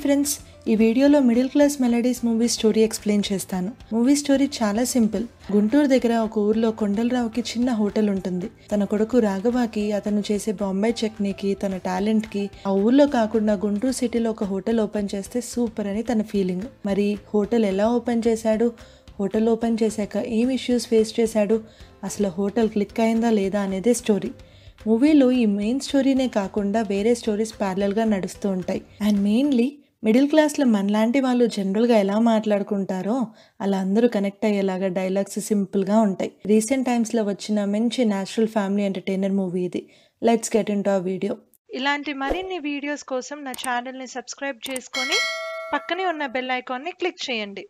friends ఈ వీడియోలో middle class melodies movie story explain చేస్తాను మూవీ స్టోరీ చాలా సింపుల్ గుంటూరు దగ్గర ఒక ఊర్లో కొండలరావుకి చిన్న హోటల్ ఉంటుంది తన కొడుకు రాఘవాకి అతను చేసే బాంబే చట్నీకి తన టాలెంట్కి ఆ ఊర్లో కాకుండా గుంటూరు సిటీలో ఒక హోటల్ ఓపెన్ చేస్తే సూపర్ అని తన ఫీలింగ్ మరి హోటల్ ఎలా ఓపెన్ చేశాడు హోటల్ ఓపెన్ చేశాక ఏం ఇష్యూస్ ఫేస్ చేశాడు అసలు హోటల్ క్లిక్ అయిందా లేదా అనేదే స్టోరీ మూవీలో ఈ మెయిన్ స్టోరీనే కాకుండా వేరే స్టోరీస్ ప్యారలల్గా నడుస్తూ ఉంటాయి అండ్ మెయిన్లీ మిడిల్ క్లాస్లో మనలాంటి వాళ్ళు జనరల్గా ఎలా మాట్లాడుకుంటారో అలా అందరూ కనెక్ట్ అయ్యేలాగా డైలాగ్స్ సింపుల్గా ఉంటాయి రీసెంట్ టైమ్స్లో వచ్చిన మంచి న్యాచురల్ ఫ్యామిలీ ఎంటర్టైనర్ మూవీ ఇది లెట్స్ గెట్ ఇన్ టు ఆ వీడియో ఇలాంటి మరిన్ని వీడియోస్ కోసం నా ఛానల్ని సబ్స్క్రైబ్ చేసుకొని పక్కనే ఉన్న బెల్ ఐకాన్ని క్లిక్ చేయండి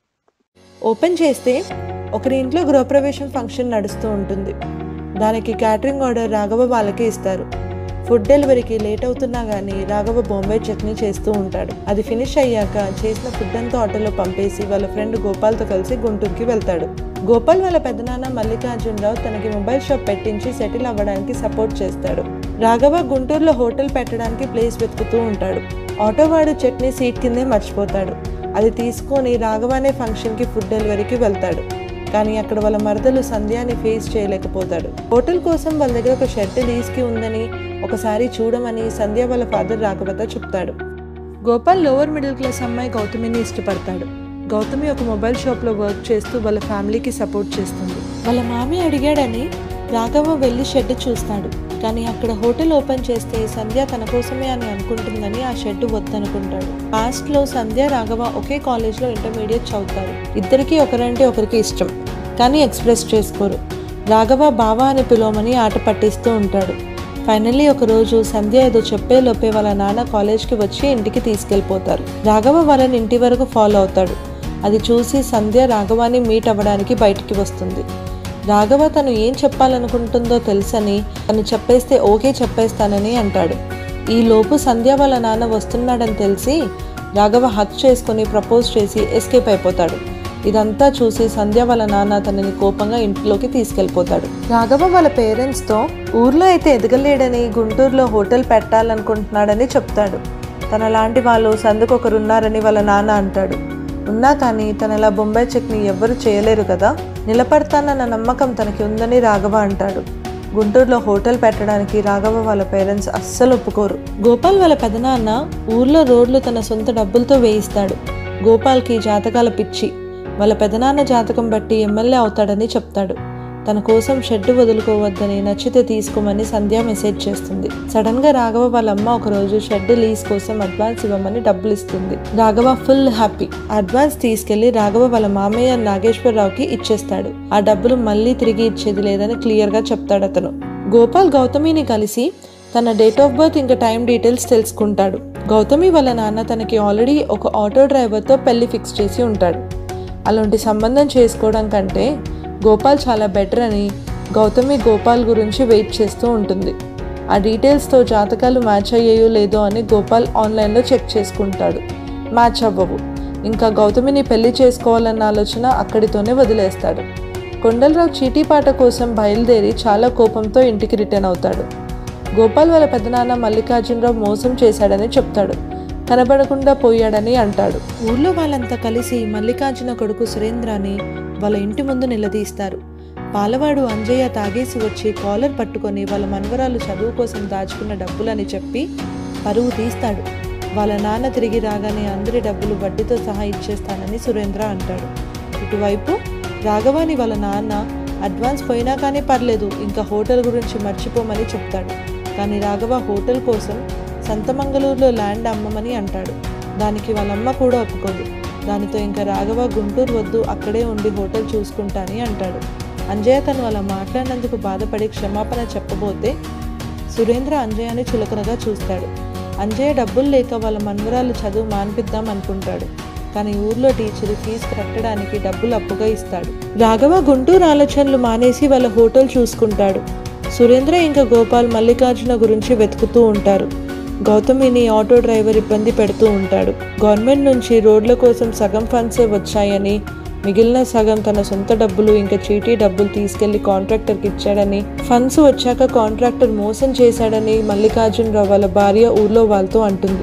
ఓపెన్ చేస్తే ఒకరి ఇంట్లో గృహప్రవేశం ఫంక్షన్ నడుస్తూ ఉంటుంది దానికి క్యాటరింగ్ ఆర్డర్ రాఘవ వాళ్ళకే ఇస్తారు ఫుడ్ డెలివరీకి లేట్ అవుతున్నా కానీ రాఘవ బొంబాయి చట్నీ చేస్తూ ఉంటాడు అది ఫినిష్ అయ్యాక చేసిన ఫుడ్ అంతా ఆటోలో పంపేసి వాళ్ళ ఫ్రెండ్ గోపాల్తో కలిసి గుంటూరుకి వెళ్తాడు గోపాల్ వాళ్ళ పెదనాన్న మల్లికార్జునరావు తనకి మొబైల్ షాప్ పెట్టించి సెటిల్ అవ్వడానికి సపోర్ట్ చేస్తాడు రాఘవ గుంటూరులో హోటల్ పెట్టడానికి ప్లేస్ వెతుకుతూ ఉంటాడు ఆటోవాడు చట్నీ సీట్ కిందే మర్చిపోతాడు అది తీసుకొని రాఘవానే ఫంక్షన్కి ఫుడ్ డెలివరీకి వెళ్తాడు కానీ అక్కడ వాళ్ళ మరదలు సంధ్యాని ఫేస్ చేయలేకపోతాడు హోటల్ కోసం వాళ్ళ దగ్గర ఒక షర్ట్ లీజ్కి ఉందని ఒకసారి చూడమని సంధ్య వాళ్ళ ఫాదర్ రాఘవతో చెప్తాడు గోపాల్ లోవర్ మిడిల్ క్లాస్ అమ్మాయి గౌతమిని ఇష్టపడతాడు గౌతమి ఒక మొబైల్ షాప్లో వర్క్ చేస్తూ వాళ్ళ ఫ్యామిలీకి సపోర్ట్ చేస్తుంది వాళ్ళ మామి అడిగాడని రాఘవ వెళ్ళి షెడ్ చూస్తాడు కానీ అక్కడ హోటల్ ఓపెన్ చేస్తే సంధ్య తన కోసమే అని అనుకుంటుందని ఆ షెడ్ వద్దనుకుంటాడు పాస్ట్ లో సంధ్య రాఘవ ఒకే కాలేజ్లో ఇంటర్మీడియట్ చదువుతారు ఇద్దరికి ఒకరంటే ఒకరికి ఇష్టం కానీ ఎక్స్ప్రెస్ చేసుకోరు రాఘవ బావా అని పిలవమని ఆట పట్టిస్తూ ఉంటాడు ఫైనల్లీ ఒక రోజు సంధ్య ఏదో చెప్పే లోపే వాళ్ళ నాన్న కాలేజ్కి వచ్చి ఇంటికి తీసుకెళ్ళిపోతారు రాఘవ వాళ్ళని ఇంటి వరకు ఫాలో అవుతాడు అది చూసి సంధ్య రాఘవాన్ని మీట్ అవ్వడానికి బయటికి వస్తుంది రాఘవ తను ఏం చెప్పాలనుకుంటుందో తెలుసని తను చెప్పేస్తే ఓకే చెప్పేస్తానని అంటాడు ఈ లోపు సంధ్య వాళ్ళ నాన్న వస్తున్నాడని తెలిసి రాఘవ హక్ చేసుకుని ప్రపోజ్ చేసి ఎస్కేప్ అయిపోతాడు ఇదంతా చూసి సంధ్య వాళ్ళ నాన్న తనని కోపంగా ఇంట్లోకి తీసుకెళ్ళిపోతాడు రాఘవ వాళ్ళ పేరెంట్స్తో ఊర్లో అయితే ఎదగలేడని గుంటూరులో హోటల్ పెట్టాలనుకుంటున్నాడని చెప్తాడు తన లాంటి వాళ్ళు సందుకొకరున్నారని వాళ్ళ నాన్న అంటాడు ఉన్నా కానీ తనలా బొంబాయి చట్నీ ఎవ్వరు చేయలేరు కదా నిలబడతానన్న నమ్మకం తనకి ఉందని రాఘవ అంటాడు గుంటూరులో హోటల్ పెట్టడానికి రాఘవ వాళ్ళ పేరెంట్స్ అస్సలు ఒప్పుకోరు గోపాల్ వాళ్ళ పెదనాన్న ఊర్లో రోడ్లు తన సొంత డబ్బులతో వేయిస్తాడు గోపాల్కి జాతకాల పిచ్చి వాళ్ళ పెదనాన్న జాతకం బట్టి ఎమ్మెల్యే అవుతాడని చెప్తాడు తన కోసం షెడ్ వదులుకోవద్దని నచ్చితే తీసుకోమని సంధ్య మెసేజ్ చేస్తుంది సడన్ గా రాఘవ వాళ్ళ అమ్మ ఒకరోజు షెడ్ లీజ్ కోసం అడ్వాన్స్ ఇవ్వమని డబ్బులు ఇస్తుంది రాఘవ ఫుల్ హ్యాపీ అడ్వాన్స్ తీసుకెళ్లి రాఘవ వాళ్ళ మామయ్య నాగేశ్వరరావుకి ఇచ్చేస్తాడు ఆ డబ్బులు మళ్ళీ తిరిగి ఇచ్చేది లేదని క్లియర్ గా చెప్తాడు అతను గోపాల్ గౌతమిని కలిసి తన డేట్ ఆఫ్ బర్త్ ఇంకా టైం డీటెయిల్స్ తెలుసుకుంటాడు గౌతమి వాళ్ళ నాన్న తనకి ఆల్రెడీ ఒక ఆటో డ్రైవర్తో పెళ్లి ఫిక్స్ చేసి ఉంటాడు అలాంటి సంబంధం చేసుకోవడం కంటే గోపాల్ చాలా బెటర్ అని గౌతమి గోపాల్ గురించి వెయిట్ చేస్తూ ఉంటుంది ఆ డీటెయిల్స్తో జాతకాలు మ్యాచ్ అయ్యాయో లేదో అని గోపాల్ ఆన్లైన్లో చెక్ చేసుకుంటాడు మ్యాచ్ అవ్వవు ఇంకా గౌతమిని పెళ్లి చేసుకోవాలన్న ఆలోచన అక్కడితోనే వదిలేస్తాడు కొండలరావు చీటీపాట కోసం బయలుదేరి చాలా కోపంతో ఇంటికి రిటర్న్ అవుతాడు గోపాల్ వాళ్ళ పెదనాన్న మల్లికార్జునరావు మోసం చేశాడని చెప్తాడు కనబడకుండా పోయాడని అంటాడు ఊర్లో వాళ్ళంతా కలిసి మల్లికార్జున కొడుకు సురేంద్రాని వాళ్ళ ఇంటి ముందు నిలదీస్తారు పాలవాడు అంజయ్య తాగేసి వచ్చి కాలర్ పట్టుకొని వాళ్ళ మనవరాలు చదువు కోసం దాచుకున్న డబ్బులని చెప్పి పరువు తీస్తాడు వాళ్ళ నాన్న తిరిగి రాగానే అందరి డబ్బులు వడ్డీతో సహా ఇచ్చేస్తానని సురేంద్ర అంటాడు ఇటువైపు రాఘవాని వాళ్ళ నాన్న అడ్వాన్స్ పోయినా కానీ పర్లేదు ఇంకా హోటల్ గురించి మర్చిపోమని చెప్తాడు కానీ రాఘవ హోటల్ కోసం సంతమంగళూరులో ల్యాండ్ అమ్మమని అంటాడు దానికి వాళ్ళమ్మ కూడా ఒప్పుకోదు దానితో ఇంకా రాఘవ గుంటూరు వద్దు అక్కడే ఉండి హోటల్ చూసుకుంటాని అంటాడు అంజయ్య తను అలా మాట్లాడినందుకు బాధపడి క్షమాపణ చెప్పబోతే సురేంద్ర అంజయ్యని చులకనగా చూస్తాడు అంజయ్య డబ్బులు లేక వాళ్ళ మన్వరాలు చదువు మాన్పిద్దాం అనుకుంటాడు కానీ ఊర్లో టీచర్ ఫీజు కట్టడానికి డబ్బులు అప్పుగా ఇస్తాడు రాఘవ గుంటూరు ఆలోచనలు మానేసి వాళ్ళ హోటల్ చూసుకుంటాడు సురేంద్ర ఇంకా గోపాల్ మల్లికార్జున గురించి వెతుకుతూ ఉంటారు గౌతమిని ఆటో డ్రైవర్ ఇబ్బంది పెడుతూ ఉంటాడు గవర్నమెంట్ నుంచి రోడ్ల కోసం సగం ఫండ్సే వచ్చాయని మిగిలిన సగం తన సొంత డబ్బులు ఇంకా చీటీ డబ్బులు తీసుకెళ్లి కాంట్రాక్టర్కి ఇచ్చాడని ఫండ్స్ వచ్చాక కాంట్రాక్టర్ మోసం చేశాడని మల్లికార్జునరావు వాళ్ళ భార్య ఊర్లో వాళ్ళతో అంటుంది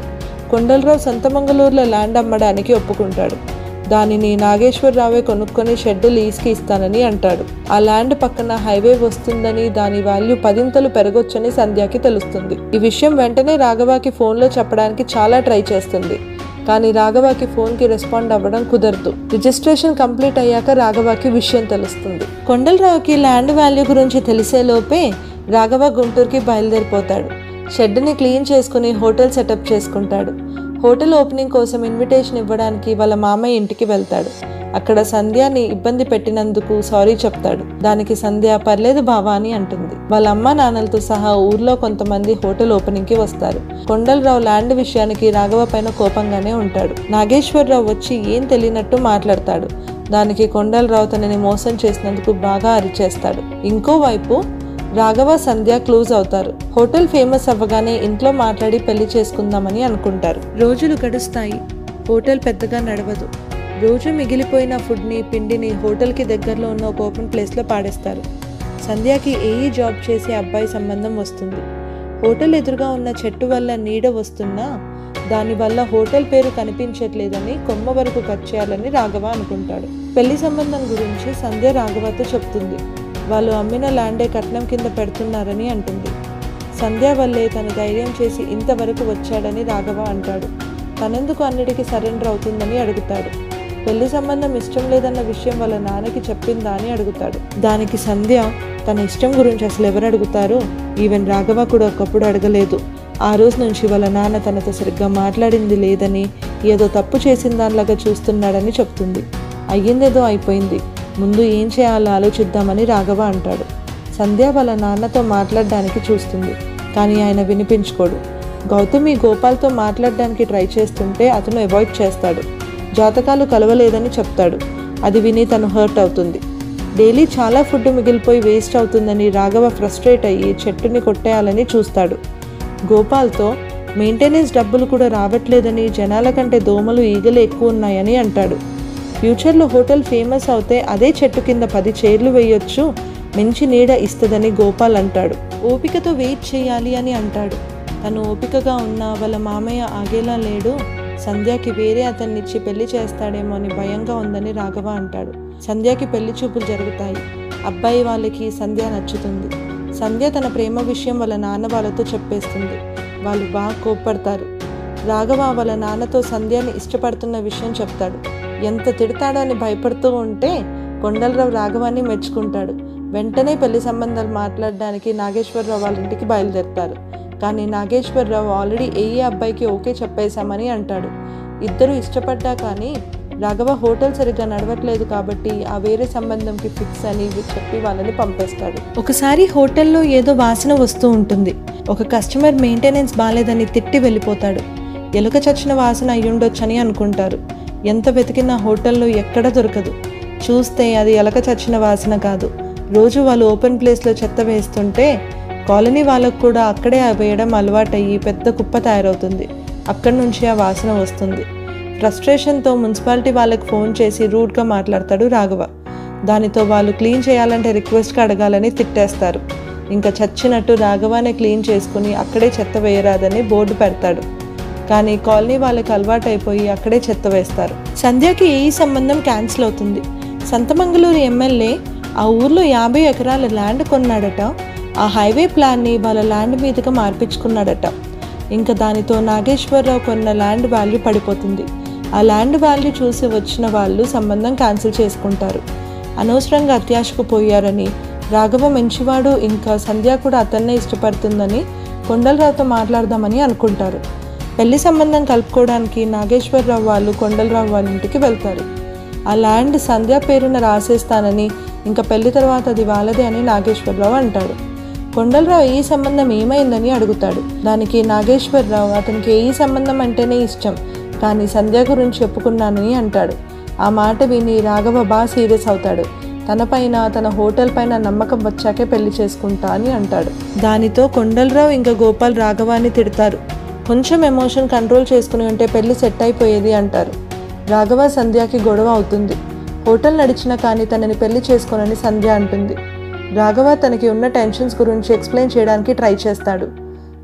కొండలరావు సంతమంగళూరులో ల్యాండ్ అమ్మడానికి ఒప్పుకుంటాడు దానిని నాగేశ్వరరావే కొనుక్కొని షెడ్ లీజ్కి ఇస్తానని అంటాడు ఆ ల్యాండ్ పక్కన హైవే వస్తుందని దాని వాల్యూ పదింతలు పెరగొచ్చని సంధ్యకి తెలుస్తుంది ఈ విషయం వెంటనే రాఘవాకి ఫోన్లో చెప్పడానికి చాలా ట్రై చేస్తుంది కానీ రాఘవాకి ఫోన్కి రెస్పాండ్ అవ్వడం కుదరదు రిజిస్ట్రేషన్ కంప్లీట్ అయ్యాక రాఘవాకి విషయం తెలుస్తుంది కొండలరావుకి ల్యాండ్ వాల్యూ గురించి తెలిసేలోపే రాఘవ గుంటూరుకి బయలుదేరిపోతాడు షెడ్ని క్లీన్ చేసుకుని హోటల్ సెటప్ చేసుకుంటాడు హోటల్ ఓపెనింగ్ కోసం ఇన్విటేషన్ ఇవ్వడానికి వాళ్ళ మామయ్య ఇంటికి వెళ్తాడు అక్కడ సంధ్యాని ఇబ్బంది పెట్టినందుకు సారీ చెప్తాడు దానికి సంధ్య పర్లేదు బావా అని అంటుంది వాళ్ళ అమ్మ నాన్నలతో సహా ఊర్లో కొంతమంది హోటల్ ఓపెనింగ్ కి వస్తారు కొండలరావు ల్యాండ్ విషయానికి రాఘవ పైన కోపంగానే ఉంటాడు నాగేశ్వరరావు వచ్చి ఏం తెలియనట్టు మాట్లాడతాడు దానికి కొండలరావు తనని మోసం చేసినందుకు బాగా అరిచేస్తాడు ఇంకోవైపు రాఘవ సంధ్య క్లోజ్ అవుతారు హోటల్ ఫేమస్ అవ్వగానే ఇంట్లో మాట్లాడి పెళ్లి చేసుకుందామని అనుకుంటారు రోజులు గడుస్తాయి హోటల్ పెద్దగా నడవదు రోజు మిగిలిపోయిన ఫుడ్ని పిండిని హోటల్కి దగ్గరలో ఉన్న ఒక ఓపెన్ ప్లేస్లో పాడేస్తారు సంధ్యకి ఏఈ జాబ్ చేసే అబ్బాయి సంబంధం వస్తుంది హోటల్ ఎదురుగా ఉన్న చెట్టు వల్ల నీడ వస్తున్నా దానివల్ల హోటల్ పేరు కనిపించట్లేదని కొమ్మ వరకు కట్ చేయాలని రాఘవ అనుకుంటాడు పెళ్లి సంబంధం గురించి సంధ్య రాఘవతో చెప్తుంది వాళ్ళు అమ్మిన ల్యాండే కట్నం కింద పెడుతున్నారని అంటుంది సంధ్య వల్లే తను ధైర్యం చేసి ఇంతవరకు వచ్చాడని రాఘవ అంటాడు తనెందుకు అన్నిటికీ సరెండర్ అవుతుందని అడుగుతాడు పెళ్లి సంబంధం ఇష్టం లేదన్న విషయం వాళ్ళ నాన్నకి చెప్పిందా అని అడుగుతాడు దానికి సంధ్య తన ఇష్టం గురించి అసలు ఎవరు అడుగుతారో ఈవెన్ రాఘవ కూడా ఒకప్పుడు అడగలేదు ఆ రోజు నుంచి వాళ్ళ నాన్న తనతో సరిగ్గా మాట్లాడింది లేదని ఏదో తప్పు చేసిన దానిలాగా చూస్తున్నాడని చెప్తుంది అయ్యిందేదో అయిపోయింది ముందు ఏం చేయాలో ఆలోచిద్దామని రాఘవ అంటాడు సంధ్య వాళ్ళ నాన్నతో మాట్లాడడానికి చూస్తుంది కానీ ఆయన వినిపించుకోడు గౌతమి గోపాల్తో మాట్లాడడానికి ట్రై చేస్తుంటే అతను అవాయిడ్ చేస్తాడు జాతకాలు కలవలేదని చెప్తాడు అది విని తను హర్ట్ అవుతుంది డైలీ చాలా ఫుడ్ మిగిలిపోయి వేస్ట్ అవుతుందని రాఘవ ఫ్రస్ట్రేట్ అయ్యి చెట్టుని కొట్టేయాలని చూస్తాడు గోపాల్తో మెయింటెనెన్స్ డబ్బులు కూడా రావట్లేదని జనాల కంటే దోమలు ఈగలు ఎక్కువ ఉన్నాయని అంటాడు ఫ్యూచర్లో హోటల్ ఫేమస్ అవుతే అదే చెట్టు కింద పది చైర్లు వేయొచ్చు మంచి నీడ ఇస్తుందని గోపాల్ అంటాడు ఓపికతో వెయిట్ చేయాలి అని అంటాడు తను ఓపికగా ఉన్న వాళ్ళ మామయ్య ఆగేలా లేడు సంధ్యకి వేరే అతన్నిచ్చి పెళ్లి చేస్తాడేమో అని భయంగా ఉందని రాఘవ అంటాడు సంధ్యకి పెళ్లి చూపులు జరుగుతాయి అబ్బాయి వాళ్ళకి సంధ్య నచ్చుతుంది సంధ్య తన ప్రేమ విషయం వాళ్ళ నాన్న వాళ్ళతో చెప్పేస్తుంది వాళ్ళు బాగా కోప్పడతారు రాఘవ వాళ్ళ నాన్నతో సంధ్యని ఇష్టపడుతున్న విషయం చెప్తాడు ఎంత తిడతాడో అని భయపడుతూ ఉంటే కొండలరావు రాఘవాన్ని మెచ్చుకుంటాడు వెంటనే పెళ్లి సంబంధాలు మాట్లాడడానికి నాగేశ్వరరావు వాళ్ళ ఇంటికి బయలుదేరుతారు కానీ నాగేశ్వరరావు ఆల్రెడీ ఏ అబ్బాయికి ఓకే చెప్పేశామని అంటాడు ఇద్దరు ఇష్టపడ్డా కానీ రాఘవ హోటల్ సరిగ్గా నడవట్లేదు కాబట్టి ఆ వేరే సంబంధంకి ఫిక్స్ అని చెప్పి వాళ్ళని పంపేస్తాడు ఒకసారి హోటల్లో ఏదో వాసన వస్తూ ఉంటుంది ఒక కస్టమర్ మెయింటెనెన్స్ బాగాలేదని తిట్టి వెళ్ళిపోతాడు ఎలుక చచ్చిన వాసన అయ్యుండొచ్చని అనుకుంటారు ఎంత వెతికినా హోటల్లో ఎక్కడ దొరకదు చూస్తే అది ఎలక చచ్చిన వాసన కాదు రోజు వాళ్ళు ఓపెన్ ప్లేస్లో చెత్త వేస్తుంటే కాలనీ వాళ్ళకు కూడా అక్కడే వేయడం అలవాటయ్యి పెద్ద కుప్ప తయారవుతుంది అక్కడి నుంచి ఆ వాసన వస్తుంది ఫ్రస్ట్రేషన్తో మున్సిపాలిటీ వాళ్ళకి ఫోన్ చేసి రూడ్గా మాట్లాడతాడు రాఘవ దానితో వాళ్ళు క్లీన్ చేయాలంటే రిక్వెస్ట్గా అడగాలని తిట్టేస్తారు ఇంకా చచ్చినట్టు రాఘవానే క్లీన్ చేసుకుని అక్కడే చెత్త వేయరాదని బోర్డు పెడతాడు కానీ కాలనీ వాళ్ళకి అలవాటైపోయి అక్కడే చెత్త వేస్తారు సంధ్యకి ఈ సంబంధం క్యాన్సిల్ అవుతుంది సంతమంగళూరు ఎమ్మెల్యే ఆ ఊర్లో యాభై ఎకరాల ల్యాండ్ కొన్నాడట ఆ హైవే ప్లాన్ని వాళ్ళ ల్యాండ్ మీదుగా మార్పించుకున్నాడట ఇంకా దానితో నాగేశ్వరరావు కొన్న ల్యాండ్ వాల్యూ పడిపోతుంది ఆ ల్యాండ్ వాల్యూ చూసి వచ్చిన వాళ్ళు సంబంధం క్యాన్సిల్ చేసుకుంటారు అనవసరంగా అత్యాశకు పోయారని రాఘవ మంచివాడు ఇంకా సంధ్య కూడా అతన్నే ఇష్టపడుతుందని కొండలరావుతో మాట్లాడదామని అనుకుంటారు పెళ్లి సంబంధం కలుపుకోవడానికి నాగేశ్వరరావు వాళ్ళు కొండలరావు వాళ్ళ ఇంటికి వెళ్తారు ఆ ల్యాండ్ సంధ్య పేరున రాసేస్తానని ఇంకా పెళ్లి తర్వాత అది వాళ్ళదే అని నాగేశ్వరరావు అంటాడు కొండలరావు ఈ సంబంధం ఏమైందని అడుగుతాడు దానికి నాగేశ్వరరావు అతనికి ఏ సంబంధం అంటేనే ఇష్టం కానీ సంధ్య గురించి చెప్పుకున్నానని అంటాడు ఆ మాట విని రాఘవ బాగా సీరియస్ అవుతాడు తన పైన తన హోటల్ పైన నమ్మకం వచ్చాకే పెళ్లి చేసుకుంటా అని అంటాడు దానితో కొండలరావు ఇంకా గోపాల్ రాఘవాన్ని తిడతారు కొంచెం ఎమోషన్ కంట్రోల్ చేసుకుని ఉంటే పెళ్లి సెట్ అయిపోయేది అంటారు రాఘవ సంధ్యకి గొడవ అవుతుంది హోటల్ నడిచినా కానీ తనని పెళ్లి చేసుకోనని సంధ్య అంటుంది రాఘవ తనకి ఉన్న టెన్షన్స్ గురించి ఎక్స్ప్లెయిన్ చేయడానికి ట్రై చేస్తాడు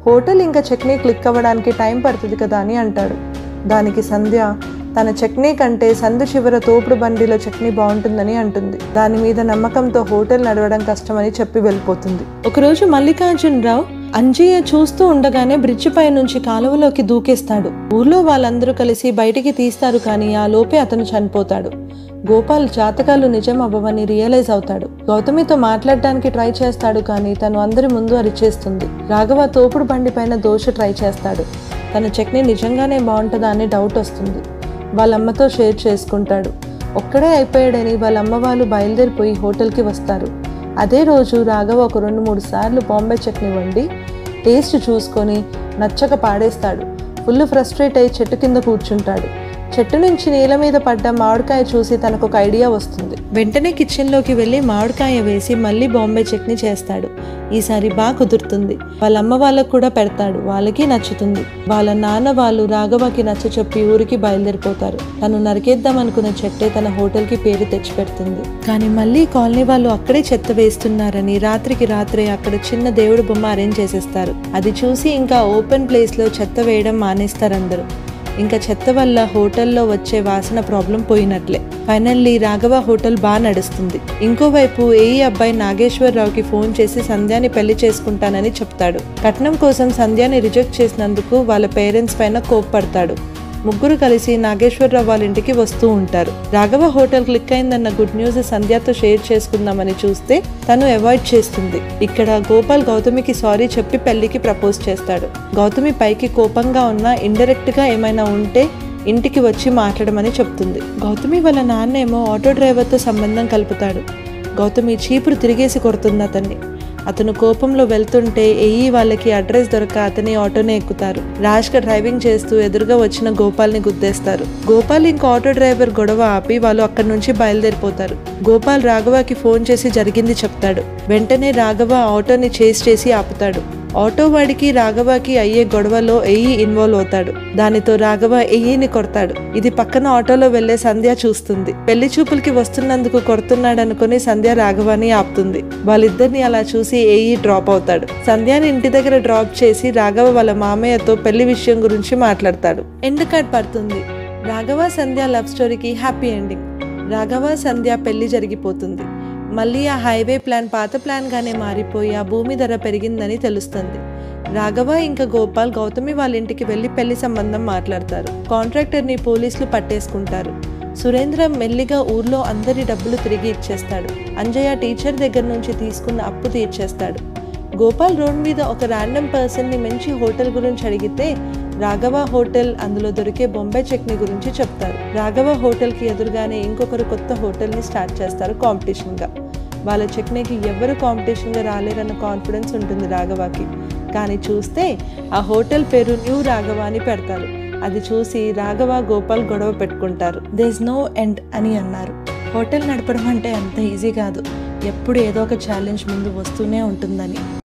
హోటల్ ఇంకా చట్నీ క్లిక్ అవ్వడానికి టైం పడుతుంది కదా అని అంటాడు దానికి సంధ్య తన చట్నీ కంటే సందు చివర తోపుడు బండిలో చట్నీ బాగుంటుందని అంటుంది దాని మీద నమ్మకంతో హోటల్ నడవడం కష్టమని చెప్పి వెళ్ళిపోతుంది ఒకరోజు మల్లికార్జున్ రావు అంజయ్య చూస్తూ ఉండగానే బ్రిడ్జ్ పై నుంచి కాలువలోకి దూకేస్తాడు ఊర్లో వాళ్ళందరూ కలిసి బయటికి తీస్తారు కానీ ఆ లోపే అతను చనిపోతాడు గోపాల్ జాతకాలు నిజం అవ్వవని రియలైజ్ అవుతాడు గౌతమితో మాట్లాడడానికి ట్రై చేస్తాడు కానీ తను అందరి ముందు అరిచేస్తుంది రాఘవ తోపుడు బండి పైన దోష ట్రై చేస్తాడు తన చట్నీ నిజంగానే బాగుంటుందా అని డౌట్ వస్తుంది వాళ్ళమ్మతో షేర్ చేసుకుంటాడు ఒక్కడే అయిపోయాడని వాళ్ళ అమ్మ వాళ్ళు బయలుదేరిపోయి హోటల్కి వస్తారు అదే రోజు రాఘవ ఒక రెండు మూడు సార్లు బాంబే చట్నీ వండి టేస్ట్ చూసుకొని నచ్చక పాడేస్తాడు ఫుల్ ఫ్రస్ట్రేట్ అయి చెట్టు కింద కూర్చుంటాడు చెట్టు నుంచి నేల మీద పడ్డ మామిడికాయ చూసి తనకు ఒక ఐడియా వస్తుంది వెంటనే కిచెన్లోకి వెళ్ళి మామిడికాయ వేసి మళ్ళీ బాంబే చట్నీ చేస్తాడు ఈసారి బాగా కుదురుతుంది వాళ్ళ అమ్మ వాళ్ళకు కూడా పెడతాడు వాళ్ళకి నచ్చుతుంది వాళ్ళ నాన్న వాళ్ళు రాఘవకి నచ్చ చెప్పి ఊరికి బయలుదేరిపోతారు తను నరికేద్దాం అనుకున్న చెట్టే తన హోటల్కి పేరు తెచ్చిపెడుతుంది కానీ మళ్ళీ కాలనీ వాళ్ళు అక్కడే చెత్త వేస్తున్నారని రాత్రికి రాత్రే అక్కడ చిన్న దేవుడు బొమ్మ అరేంజ్ చేసేస్తారు అది చూసి ఇంకా ఓపెన్ ప్లేస్లో చెత్త వేయడం మానేస్తారు అందరూ ఇంకా చెత్త వల్ల హోటల్లో వచ్చే వాసన ప్రాబ్లం పోయినట్లే ఫైనల్లీ రాఘవ హోటల్ బాగా నడుస్తుంది ఇంకోవైపు ఏఈ అబ్బాయి నాగేశ్వరరావుకి ఫోన్ చేసి సంధ్యాని పెళ్లి చేసుకుంటానని చెప్తాడు కట్నం కోసం సంధ్యాని రిజెక్ట్ చేసినందుకు వాళ్ళ పేరెంట్స్ పైన కోప్పడతాడు ముగ్గురు కలిసి నాగేశ్వరరావు వాళ్ళ ఇంటికి వస్తూ ఉంటారు రాఘవ హోటల్ క్లిక్ అయిందన్న గుడ్ న్యూస్ సంధ్యతో షేర్ చేసుకుందామని చూస్తే తను అవాయిడ్ చేస్తుంది ఇక్కడ గోపాల్ గౌతమికి సారీ చెప్పి పెళ్లికి ప్రపోజ్ చేస్తాడు గౌతమి పైకి కోపంగా ఉన్నా ఇండైరెక్ట్ గా ఏమైనా ఉంటే ఇంటికి వచ్చి మాట్లాడమని చెప్తుంది గౌతమి వాళ్ళ నాన్నేమో ఆటో డ్రైవర్తో సంబంధం కలుపుతాడు గౌతమి చీపురు తిరిగేసి కొడుతుంది అతన్ని అతను కోపంలో వెళ్తుంటే ఏఈ వాళ్ళకి అడ్రస్ దొరక అతని ఆటోనే ఎక్కుతారు ర్యాష్గా డ్రైవింగ్ చేస్తూ ఎదురుగా వచ్చిన గోపాల్ని గుద్దేస్తారు గోపాల్ ఇంకో ఆటో డ్రైవర్ గొడవ ఆపి వాళ్ళు అక్కడి నుంచి బయలుదేరిపోతారు గోపాల్ రాఘవకి ఫోన్ చేసి జరిగింది చెప్తాడు వెంటనే రాఘవ ఆటోని చేసి చేసి ఆపుతాడు ఆటో వాడికి రాఘవకి అయ్యే గొడవలో ఎయ్యి ఇన్వాల్వ్ అవుతాడు దానితో రాఘవ ఎయ్యిని కొడతాడు ఇది పక్కన ఆటోలో వెళ్లే సంధ్య చూస్తుంది పెళ్లి చూపులకి వస్తున్నందుకు కొడుతున్నాడు అనుకుని సంధ్య రాఘవాని ఆపుతుంది వాళ్ళిద్దరిని అలా చూసి ఏఈ డ్రాప్ అవుతాడు సంధ్యాని ఇంటి దగ్గర డ్రాప్ చేసి రాఘవ వాళ్ళ మామయ్యతో పెళ్లి విషయం గురించి మాట్లాడతాడు ఎండ్ కార్డ్ పడుతుంది రాఘవ సంధ్య లవ్ స్టోరీకి హ్యాపీ ఎండింగ్ రాఘవ సంధ్య పెళ్లి జరిగిపోతుంది మళ్ళీ ఆ హైవే ప్లాన్ పాత ప్లాన్గానే మారిపోయి ఆ భూమి ధర పెరిగిందని తెలుస్తుంది రాఘవ ఇంకా గోపాల్ గౌతమి వాళ్ళ ఇంటికి వెళ్ళి పెళ్లి సంబంధం మాట్లాడతారు కాంట్రాక్టర్ని పోలీసులు పట్టేసుకుంటారు సురేంద్ర మెల్లిగా ఊర్లో అందరి డబ్బులు తిరిగి ఇచ్చేస్తాడు అంజయ్య టీచర్ దగ్గర నుంచి తీసుకున్న అప్పు తీర్చేస్తాడు గోపాల్ రోడ్ మీద ఒక ర్యాండమ్ పర్సన్ని మంచి హోటల్ గురించి అడిగితే రాఘవ హోటల్ అందులో దొరికే బొంబాయి చట్నీ గురించి చెప్తారు రాఘవ హోటల్కి ఎదురుగానే ఇంకొకరు కొత్త హోటల్ని స్టార్ట్ చేస్తారు కాంపిటీషన్గా వాళ్ళ చట్నీకి ఎవరు కాంపిటీషన్గా రాలేరన్న కాన్ఫిడెన్స్ ఉంటుంది రాఘవకి కానీ చూస్తే ఆ హోటల్ పేరు న్యూ రాఘవ అని పెడతారు అది చూసి రాఘవ గోపాల్ గొడవ పెట్టుకుంటారు దేస్ నో ఎండ్ అని అన్నారు హోటల్ నడపడం అంటే అంత ఈజీ కాదు ఎప్పుడు ఏదో ఒక ఛాలెంజ్ ముందు వస్తూనే ఉంటుందని